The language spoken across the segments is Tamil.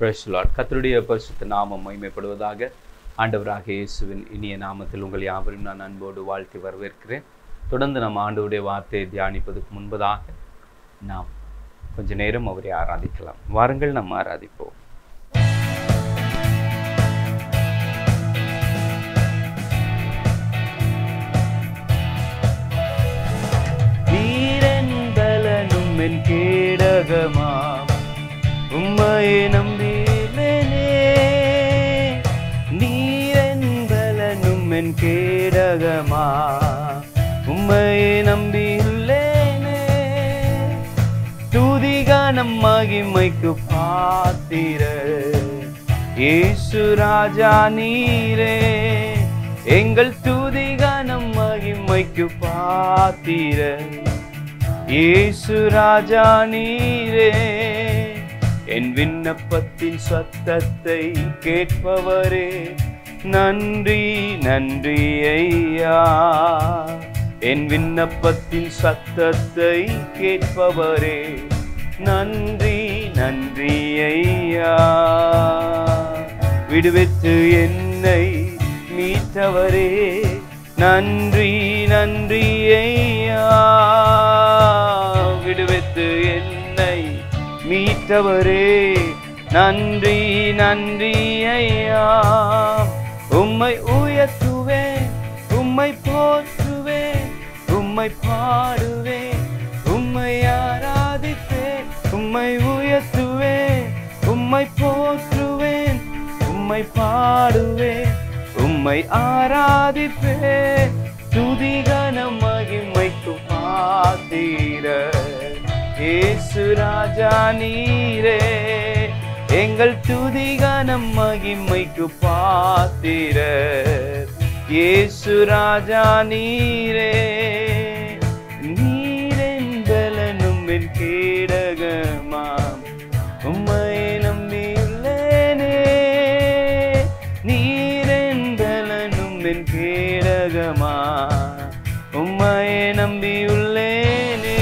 Praise the Lord. கர்த்தருடைய பரிசுத்த நாமம் மகிமைப்படுவதாக ஆண்டவராக இயேசுவின் இனிய நாமத்தில் உங்கள் யாவரையும் நான் அன்போடு வாழ்த்தி வரவேற்கிறேன் தொடர்ந்து நம்ம ஆண்டவருடைய வார்த்தையை தியானிப்பதற்கு முன்பதாக நாம் கொஞ்ச நேரம் அவரை ஆராதிக்கலாம் வாருங்கள் நம்ம ஆராதிப்போம் வீரன்பலனும் என் கேடகமாம் உம்மையை நம்பினேனே நீரென்பலனும் என் கேடகமா உம்மையை நம்பியுள்ளேனே துதிகானம் மகிமைக்கு பாத்திர இயேசு ராஜா நீரே எங்கள் துதிகானம் மகிமைக்கு பாத்திர இயேசு ராஜா நீரே என் விண்ணப்பத்தின் சத்தத்தை கேட்பவரே நன்றி நன்றி ஐயா என் விண்ணப்பத்தின் சத்தத்தை கேட்பவரே நன்றி நன்றி ஐயா விடுவித்து என்னை மீட்டவரே நன்றி நன்றி ஐயா விடுவித்து என்னை மீட்டவரே நன்றி நன்றி ஐயா உம்மை உயர்த்துவேன் உம்மை போற்றுவேன் உம்மை பாடுவேன் உம்மை ஆராதிப்பேன் உம்மை உயர்த்துவேன் உம்மை போற்றுவேன் உம்மை பாடுவேன் உம்மை ஆராதிப்பேன் துதிகன மகிமைக்கு பாத்தீர ஏசு ராஜா நீரே எங்கள் துதிகனம் மகிமைக்கு பாத்திர ஏசு ராஜா நீரே நீரென்பலனும் என் கேடகமாம் உம்மை நம்பியுள்ளேனே நீரென்பலனும் என் கேடகமா உம்மை நம்பியுள்ளேனே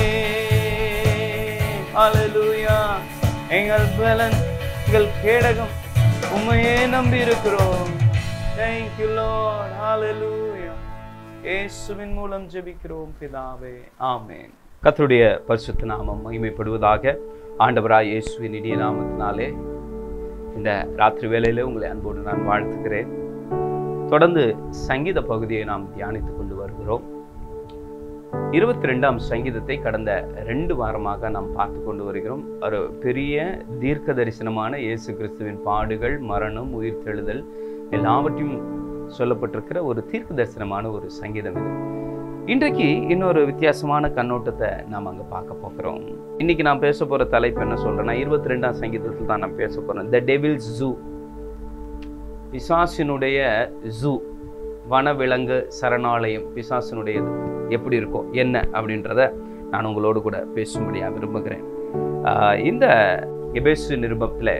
ஹalleluya எங்கள் பலன் எங்கள் கேடகம் உம்மையே நம்பி இருக்கிறோம் thank you lord hallelujah இயேசுவின் மூலம் ஜெபிக்கிறோம் பிதாவே ஆமென் கர்த்தருடைய பரிசுத்த நாமம் மகிமைப்படுவதாக ஆண்டவராய் இயேசுவின் இனிய நாமத்தினாலே இந்த ராத்திரி வேளையிலே உங்களை அன்போடு நான் வாழ்த்துகிறேன் தொடர்ந்து சங்கீத பகுதியை நாம் தியானித்துக் கொண்டு வருகிறோம் இருபத்தி ரெண்டாம் சங்கீதத்தை கடந்த ரெண்டு வாரமாக நாம் பார்த்து கொண்டு வருகிறோம் ஒரு பெரிய தீர்க்க தரிசனமான இயேசு கிறிஸ்துவின் பாடுகள் மரணம் உயிர்த்தெழுதல் எல்லாவற்றையும் சொல்லப்பட்டிருக்கிற ஒரு தீர்க்க தரிசனமான ஒரு சங்கீதம் இது இன்றைக்கு இன்னொரு வித்தியாசமான கண்ணோட்டத்தை நாம் அங்கே பார்க்க போகிறோம் இன்னைக்கு நான் பேச போகிற தலைப்பு என்ன சொல்கிறேன்னா இருபத்தி ரெண்டாம் சங்கீதத்தில் தான் நான் பேச போகிறேன் த டெவில்ஸ் ஜூ பிசாசினுடைய ஜூ வனவிலங்கு சரணாலயம் பிசாசினுடையது எப்படி இருக்கும் என்ன அப்படின்றத நான் உங்களோடு கூட பேசும்படியாக விரும்புகிறேன் ஆஹ் இந்த எபேசு நிருபத்தில்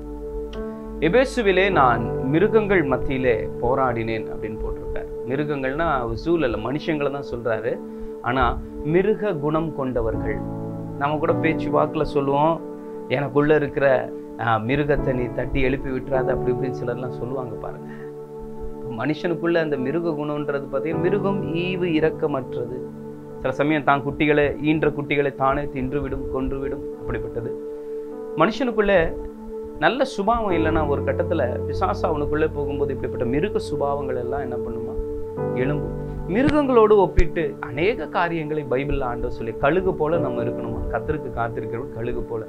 எபேசுவிலே நான் மிருகங்கள் மத்தியிலே போராடினேன் அப்படின்னு போட்டிருக்கார் மிருகங்கள்னா ஜூல இல்லை மனுஷங்களை தான் சொல்றாரு ஆனா மிருக குணம் கொண்டவர்கள் நம்ம கூட பேச்சு வாக்கில் சொல்லுவோம் எனக்குள்ள இருக்கிற ஆஹ், மிருகத்தை நீ தட்டி எழுப்பி விட்டுறாத அப்படி இப்படின்னு சிலர்லாம் சொல்லுவாங்க பாருங்க மனுஷனுக்குள்ள அந்த மிருக குணம்ன்றது பார்த்தீங்கன்னா மிருகம் ஈவு இரக்கமற்றது சில சமயம் தான் குட்டிகளை ஈன்ற குட்டிகளை தானே தின்றுவிடும் கொன்றுவிடும் அப்படிப்பட்டது மனுஷனுக்குள்ள நல்ல சுபாவம் இல்லைன்னா ஒரு கட்டத்துல பிசாசு அவனுக்குள்ளே போகும்போது இப்படிப்பட்ட மிருக சுபாவங்கள் எல்லாம் என்ன பண்ணுமா எழும்பும் மிருகங்களோடு ஒப்பிட்டு அநேக காரியங்களை பைபிள்ல ஆண்டவர் சொல்லி கழுகு போல நம்ம இருக்கணுமா கத்தருக்கு காத்திருக்கிறவங்க கழுகு போல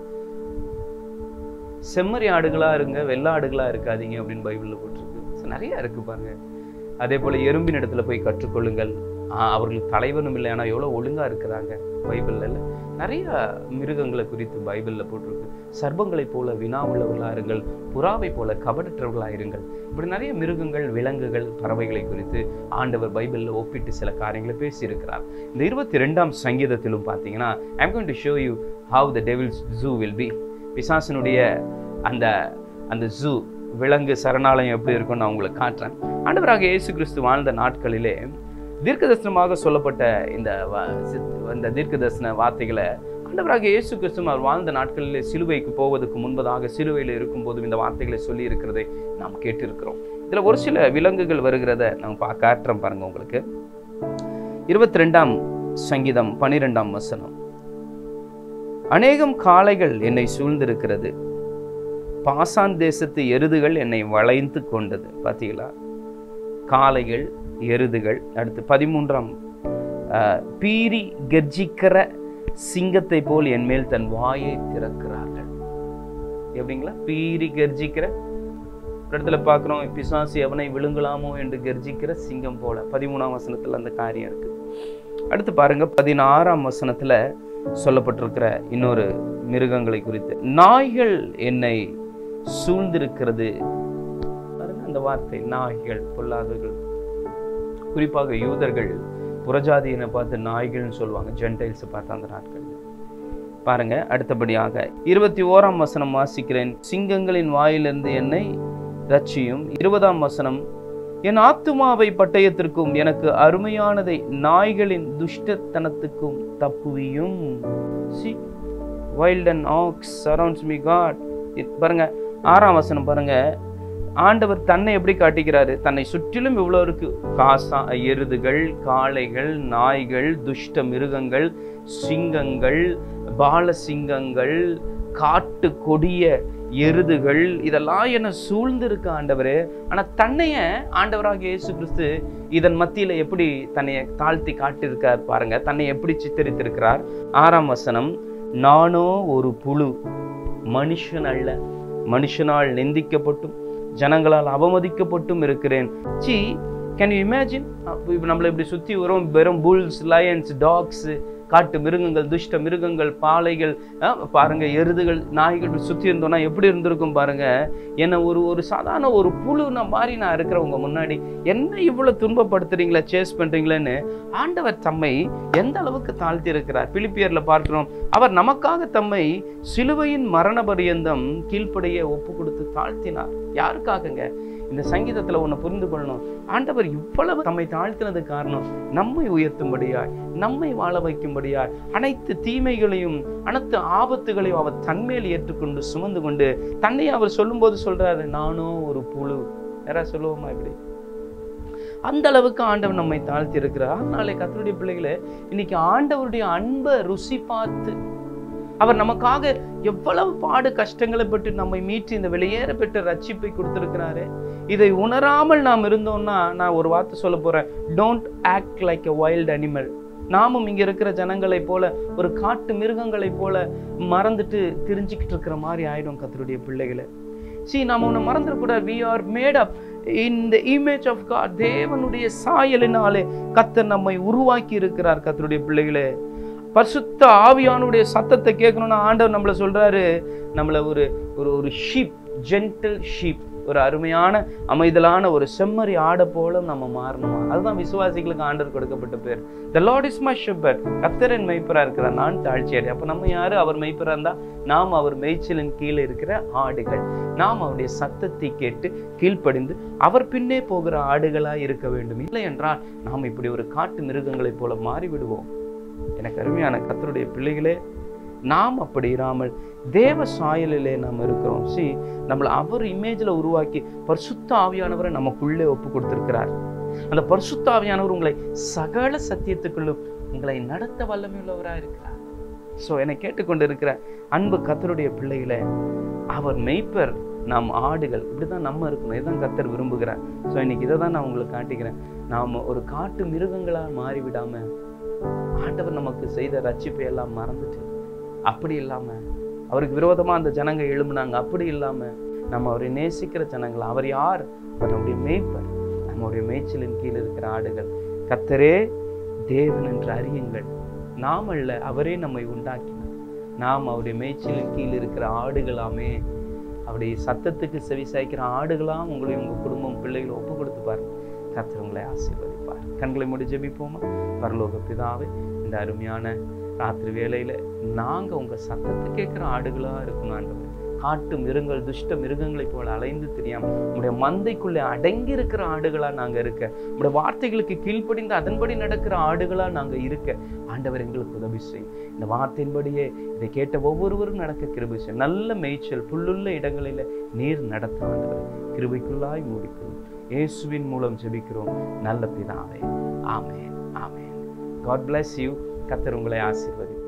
செம்மறி ஆடுகளா இருங்க வெள்ளை ஆடுகளா இருக்காதீங்க அப்படின்னு பைபிள்ல போட்டிருக்கு So, நிறைய இருக்கு பாருங்க அதே போல எறும்பின் இடத்துல போய் கற்றுக்கொள்ளுங்கள் ஆஹ் அவர்கள் தலைவனும் இல்லை ஆனால் எவ்வளோ ஒழுங்கா இருக்கிறாங்க பைபிள்ல இல்ல நிறைய மிருகங்களை குறித்து பைபிள்ல போட்டிருக்கு சர்ப்பங்களைப் போல வினா உள்ளவர்களா இருங்கள் புறாவை போல கபடற்றவர்களா இருங்கள் இப்படி நிறைய மிருகங்கள் விலங்குகள் பறவைகளை குறித்து ஆண்டவர் பைபிள்ல ஒப்பிட்டு சில காரியங்களை பேசியிருக்கிறார் இந்த இருபத்தி ரெண்டாம் சங்கீதத்திலும் பார்த்தீங்கன்னா I'm going to show you how the devil's zoo will be பிசாசினுடைய அந்த அந்த ஜூ விலங்கு சரணாலயம் எப்படி இருக்கும்னு நான் உங்களுக்கு காட்டுறேன் ஆண்டவராக இயேசு கிறிஸ்து வாழ்ந்த நாட்களிலே தீர்க்கதரிசனமாக சொல்லப்பட்ட இந்த வ- சித்- இந்த தீர்க்கதரிசன வார்த்தைகளை ஆண்டவராக இயேசு கிறிஸ்து அவர் வாழ்ந்த நாட்களில் சிலுவைக்கு போவதற்கு முன்பதாக சிலுவையில் இருக்கும்போதும் இந்த வார்த்தைகளை சொல்லி இருக்கிறதை நாம் கேட்டிருக்கிறோம் இதுல ஒரு சில விலங்குகள் வருகிறத நம்ம பா காட்டுறோம் பாருங்க உங்களுக்கு இருபத்தி ரெண்டாம் சங்கீதம் பனிரெண்டாம் வசனம் அநேகம் காளைகள் என்னை சூழ்ந்திருக்கிறது பாசான் தேசத்து எருதுகள் என்னை வளைந்து கொண்டது பார்த்தீங்களா காளைகள் எருதுகள் அடுத்து பதிமூன்றாம் அஹ், பீறி கர்ஜிக்கிற சிங்கத்தை போல் என் மேல் தன் வாயை திறக்கிறார்கள் எப்படிங்களா பீறி கர்ஜிக்கிற ஒரு இடத்துல பார்க்குறோம் பிசாசு எவனை விழுங்கலாமோ என்று கர்ஜிக்கிற சிங்கம் போல பதிமூணாம் வசனத்துல அந்த காரியம் இருக்கு அடுத்து பாருங்க பதினாறாம் வசனத்துல சொல்லப்பட்டிருக்கிற இன்னொரு மிருகங்களை குறித்து நாய்கள் என்னை சூழ்ந்திருக்கிறது பாருங்க அந்த வார்த்தை நாய்கள் பொல்லாதவர்கள் குறிப்பாக யூதர்கள் புறஜாதியினை பார்த்து நாய்கள்னு சொல்லுவாங்க ஜென்டைல்ஸ் பார்த்து அந்த நாட்களில் பாருங்க அடுத்தபடியாக இருபத்தி ஓராம் வசனம் வாசிக்கிறேன் சிங்கங்களின் வாயிலிருந்து என்னை ரட்சியும் இருபதாம் வசனம் என் ஆத்துமாவை பட்டயத்திற்கும் எனக்கு அருமையானதை நாய்களின் துஷ்டத்தனத்துக்கும் தப்புவியும் See, wild and ox surrounds me God இது பாருங்க ஆறாம் வசனம் பாருங்க ஆண்டவர் தன்னை எப்படி காட்டிக்கிறாரு தன்னை சுற்றிலும் இவ்வளோ இருக்கு காசா எருதுகள் காளைகள் நாய்கள் துஷ்ட மிருகங்கள் சிங்கங்கள் பாலசிங்கங்கள் காட்டு கொடிய எருதுகள் இதெல்லாம் என்ன சூழ்ந்து இருக்கு ஆண்டவரே ஆனா தன்னைய ஆண்டவராக இயேசு கிறிஸ்து இதன் மத்தியில எப்படி தன்னை தாழ்த்தி காட்டியிருக்கார் பாருங்க தன்னை எப்படி சித்தரித்திருக்கிறார் ஆறாம் வசனம் நானோ ஒரு புழு மனுஷன் அல்ல மனுஷனால் நிந்திக்கப்பட்டும் ஜனங்களால் அவமதிக்கப்பட்டும் இருக்கிறேன் சி கேன் யூ இமேஜின் இப்போ நம்மளை இப்படி சுற்றி வரும் வெறும் புல்ஸ் லயன்ஸ் டாக்ஸ் காட்டு மிருகங்கள் துஷ்ட மிருகங்கள் பாலைகள் அஹ், பாருங்க எருதுகள் நாய்கள் சுற்றி இருந்தோம்னா எப்படி இருந்திருக்கும் பாருங்க என்ன ஒரு ஒரு சாதாரண ஒரு புழு நான் மாதிரி நான் இருக்கிறவங்க முன்னாடி என்ன இவ்வளவு துன்பப்படுத்துறீங்களா சேஸ் பண்றீங்களேன்னு ஆண்டவர் தம்மை எந்த அளவுக்கு தாழ்த்தி இருக்கிறார் பிலிப்பியர்ல பார்க்கிறோம் அவர் நமக்காக தம்மை சிலுவையின் மரண பரியந்தம் கீழ்ப்படைய ஒப்பு கொடுத்து தாழ்த்தினார் யாருக்காகங்க இந்த சங்கீதத்துல ஒண்ணு புரிந்து கொள்ளணும் ஆண்டவர் இவ்வளவு தம்மை தாழ்த்தினது காரணம் நம்மை உயர்த்தும்படியாய் நம்மை வாழ வைக்கும்படியாய் அனைத்து தீமைகளையும் அனைத்து ஆபத்துகளையும் அவர் தன்மேல் ஏற்றுக்கொண்டு சுமந்து கொண்டு தன்னை அவர் சொல்லும்போது சொல்றாரு நானும் ஒரு புழு யாரா சொல்லுவோமா இப்படி அந்த அளவுக்கு ஆண்டவர் நம்மை தாழ்த்தி இருக்கிறார் அதனாலே கத்தருடைய பிள்ளைகளே இன்னைக்கு ஆண்டவருடைய அன்பை ருசி பார்த்து அவர் நமக்காக எவ்வளவு பாடு கஷ்டங்களை பட்டு நம்மை மீட்டு இந்த வெளியேற பெற்ற ரட்சிப்பை கொடுத்திருக்கிறாரு இதை உணராமல் நாம் இருந்தோம்னா நான் ஒரு வார்த்தை சொல்ல போறேன் don't act like a wild animal நாமும் இங்க இருக்கிற ஜனங்களை போல ஒரு காட்டு மிருகங்களை போல மறந்துட்டு திரிஞ்சுக்கிட்டு இருக்கிற மாதிரி ஆயிடும் கத்தருடைய பிள்ளைகளை சி நாம ஒன்று மறந்துடக்கூடாது we are made up in the image of God தேவனுடைய சாயலினாலே கத்தர் நம்மை உருவாக்கி இருக்கிறார் கத்தருடைய பிள்ளைகளே பரிசுத்த ஆவியானுடைய சத்தத்தை கேட்கணும்னா ஆண்டவர் நம்மளை சொல்றாரு நம்மளை ஒரு ஒரு ஒரு ஷீப் ஜென்டில் ஷீப் ஒரு அருமையான அமைதலான ஒரு செம்மறி ஆடை போல நம்ம மாறணுமா அதுதான் விசுவாசிகளுக்கு ஆண்டவர் கொடுக்கப்பட்ட பேர் the Lord is my shepherd கத்தரின் மெய்ப்பரா இருக்கிறார் நான் தாழ்ச்சியடை அப்ப நம்ம யாரு அவர் மெய்ப்பரா இருந்தா நாம் அவர் மேய்ச்சலின் கீழே இருக்கிற ஆடுகள் நாம் அவருடைய சத்தத்தை கேட்டு கீழ்ப்படிந்து அவர் பின்னே போகிற ஆடுகளா இருக்க வேண்டும் இல்லை என்றால் நாம் இப்படி ஒரு காட்டு மிருகங்களைப் போல மாறி விடுவோம் எனக்கு அருமையான கத்தருடைய பிள்ளைகளே நாம் அப்படி இராமல் தேவ சாயலிலே நாம் இருக்கிறோம் சி நம்மளை அவர் இமேஜில் உருவாக்கி பரிசுத்த ஆவியானவரை நமக்குள்ளே ஒப்பு கொடுத்திருக்கிறார் அந்த பரிசுத்த ஆவியானவர் உங்களை சகல சத்தியத்துக்குள்ளும் உங்களை நடத்த வல்லமையுள்ளவராக இருக்கிறார் ஸோ என்னை கேட்டுக்கொண்டு இருக்கிற அன்பு கத்தருடைய பிள்ளைகளே அவர் மெய்ப்பர் நாம் ஆடுகள் இப்படிதான் நம்ம இருக்கணும் இதுதான் கத்தர் விரும்புகிறார் ஸோ இன்னைக்கு இதை தான் நான் உங்களுக்கு காட்டிக்கிறேன் நாம் ஒரு காட்டு மிருகங்களால் மாறிவிடாம ஆண்டவர் நமக்கு செய்த ரட்சிப்பை எல்லாம் மறந்துட்டு அப்படி இல்லாம அவருக்கு விரோதமா அந்த ஜனங்க எழும்புனாங்க அப்படி இல்லாம நம்ம அவரை நேசிக்கிற ஜனங்கள் அவர் யார் அவர் நம்முடைய மேய்ப்பர் நம்முடைய மேய்ச்சலின் கீழ் இருக்கிற ஆடுகள் கத்தரே தேவன் என்று அறியுங்கள் நாம் அல்ல அவரே நம்மை உண்டாக்கினார் நாம் அவருடைய மேய்ச்சலின் கீழ் இருக்கிற ஆடுகளாமே அவருடைய சத்தத்துக்கு செவி சாய்க்கிற ஆடுகளாம் உங்களையும் உங்க குடும்பம் பிள்ளைகளை ஒப்பு கொடுத்து பாருங்க கர்த்தர் உங்களை ஆசீர்வதிப்பார் கண்களை மூடி ஜெபிப்போமா பரலோக பிதாவே இந்த அருமையான ராத்திரி வேளையில நாங்க உங்க சத்தத்தை கேட்கிற ஆடுகளா இருக்கணும் ஆண்டவர் காட்டு மிருகங்கள் துஷ்ட மிருகங்களைப் போல அலைந்து தெரியாம உங்களுடைய மந்தைக்குள்ளே அடங்கி இருக்கிற ஆடுகளா நாங்க இருக்க உங்களுடைய வார்த்தைகளுக்கு கீழ்ப்படிந்து அதன்படி நடக்கிற ஆடுகளா நாங்க இருக்க ஆண்டவர் எங்களுக்கு உதவி செய்யும் இந்த வார்த்தையின்படியே இதை கேட்ட ஒவ்வொருவரும் நடக்க கிருபை செய்யும் நல்ல மேய்ச்சல் புல்லுள்ள இடங்களில நீர் நடத்த ஆண்டவர் கிருபைக்குள்ளாய் மூடிக்கொள்ளும் இயேசுவின் மூலம் ஜெபிக்கிறோம் நல்ல பிதாவே amen amen God bless you கத்தர் உங்களை ஆசீர்வதிப்பார்